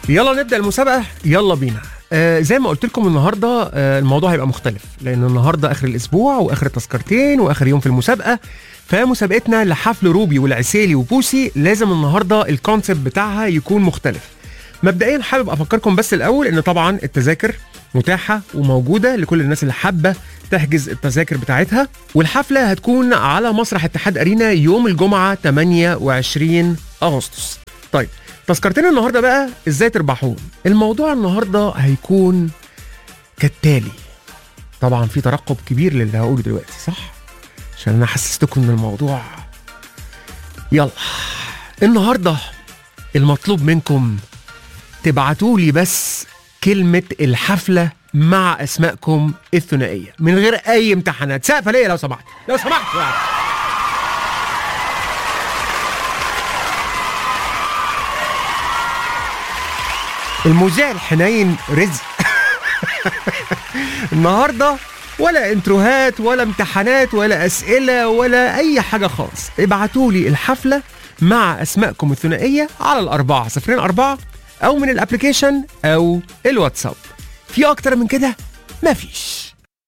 يلا نبدا المسابقه يلا بينا آه زي ما قلت لكم النهارده آه الموضوع هيبقى مختلف لان النهارده اخر الاسبوع واخر التذكرتين واخر يوم في المسابقه فمسابقتنا لحفل روبي والعسيلي وبوسي لازم النهارده الكونسيبت بتاعها يكون مختلف مبدئيا حابب افكركم بس الاول ان طبعا التذاكر متاحه وموجوده لكل الناس اللي حابه تحجز التذاكر بتاعتها والحفله هتكون على مسرح اتحاد ارينا يوم الجمعه 28 اغسطس طيب تذكرتين النهارده بقى ازاي تربحوهم الموضوع النهارده هيكون كالتالي طبعا في ترقب كبير للي هقوله دلوقتي صح عشان انا حسستكم ان الموضوع يلا النهارده المطلوب منكم تبعتوا لي بس كلمة الحفلة مع أسمائكم الثنائية من غير أي امتحانات سقفة ليا لو سمحت لو سمحت يعني. المذيع الحنين رزق النهارده ولا انتروهات ولا امتحانات ولا اسئله ولا اي حاجه خالص ابعتوا لي الحفله مع اسمائكم الثنائيه على الاربعه صفرين اربعه او من الابلكيشن او الواتساب في اكتر من كده مفيش